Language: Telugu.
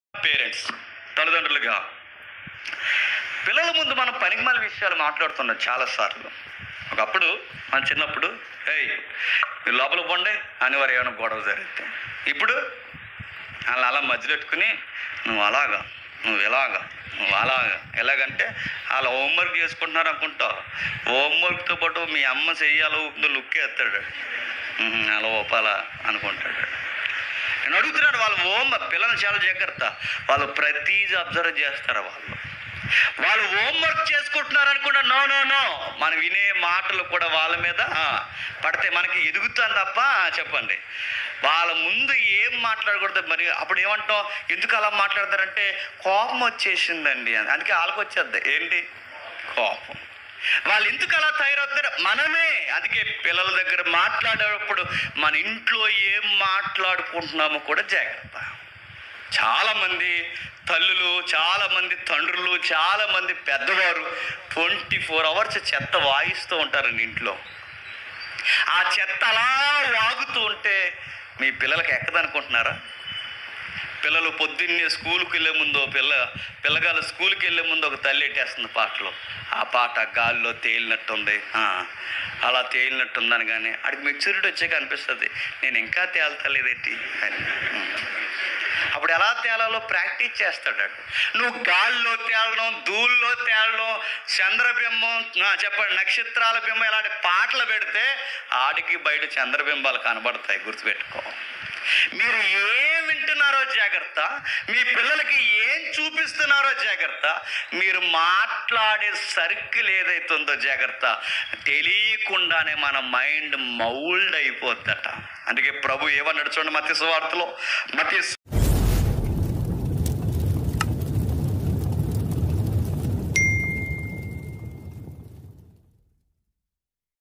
పేరెంట్స్ తల్లిదండ్రులుగా పిల్లల ముందు మనం పనికిమాల విషయాలు మాట్లాడుతున్నాం చాలాసార్లు ఒకప్పుడు మన చిన్నప్పుడు ఏయ్ మీరు లోపల పోండి అని వారు ఏమైనా గొడవ జరిగితే ఇప్పుడు వాళ్ళు అలా మధ్యలో పెట్టుకుని నువ్వు అలాగా నువ్వు ఇలాగా నువ్వు అలాగా ఎలాగంటే వాళ్ళు హోంవర్క్ చేసుకుంటున్నారు అనుకుంటావు హోంవర్క్తో పాటు మీ అమ్మ చెయ్యాలో లుక్ వేస్తాడు ఉహుం, అలా ఒపాలా అనుకుంటాడు నేను అడుగుతున్నాను వాళ్ళు హోమ్ పిల్లలు చాలా జాగ్రత్త వాళ్ళు ప్రతీది అబ్జర్వ్ చేస్తారు వాళ్ళు వాళ్ళు హోంవర్క్ చేసుకుంటున్నారు అనుకుంటా నో నో నో మనం వినే మాటలు కూడా వాళ్ళ మీద ఆ, పడితే మనకి ఎదుగుతాం తప్ప ఆ, చెప్పండి వాళ్ళ ముందు ఏం మాట్లాడకూడదు మరి అప్పుడు ఏమంటాం ఎందుకు అలా మాట్లాడతారంటే కోపం వచ్చేసిందండి అని అందుకే వాళ్ళకి వచ్చేద్ది ఏంటి కోపం వాళ్ళు ఎందుకు అలా తయారవుతారు మనమే అందుకే పిల్లల దగ్గర మాట్లాడేటప్పుడు మన ఇంట్లో ఏం మాట్లాడుకుంటున్నామో కూడా జాగ్రత్త చాలామంది తల్లులు చాలామంది తండ్రులు చాలామంది పెద్దవారు ట్వంటీ ఫోర్ అవర్స్ చెత్త వాయిస్తూ ఉంటారండి ఇంట్లో ఆ చెత్త అలా వాగుతూ ఉంటే మీ పిల్లలకి ఎక్కదనుకుంటున్నారా పిల్లలు పొద్దున్నే స్కూల్కి వెళ్ళే ముందు ఓ పిల్ల పిల్లగాళ్ళు స్కూల్కి వెళ్ళే ముందు ఒక తల్లి ఎట్టేస్తుంది పాటలో ఆ పాట గాల్లో తేలినట్టుంది ఆ, అలా తేలినట్టుందని కానీ అడిగి మెచ్యూరిటీ వచ్చాక అనిపిస్తుంది నేను ఇంకా తేల్తలేదేంటి అని ఉం. అప్పుడు ఎలా తేలాలో ప్రాక్టీస్ చేస్తాడు వాడు. నువ్వు గాల్లో తేలడం ధూళిలో తేలడం చంద్రబింబం ఆ, చెప్పండి నక్షత్రాల బింబం ఇలాంటి పాటలు పెడితే ఆడికి బయట చంద్రబింబాలు కనబడతాయి గుర్తుపెట్టుకో మీరు ఏం వింటున్నారో జాగ్రత్త మీ పిల్లలకి ఏం చూపిస్తున్నారో జాగ్రత్త మీరు మాట్లాడే సర్కిల్ ఏదైతుందో జాగ్రత్త తెలియకుండానే మన మైండ్ మౌల్డ్ అయిపోద్దట అందుకే ప్రభు ఏమన్నాడు చూడండి మత్స్య వార్తలో మత్స్య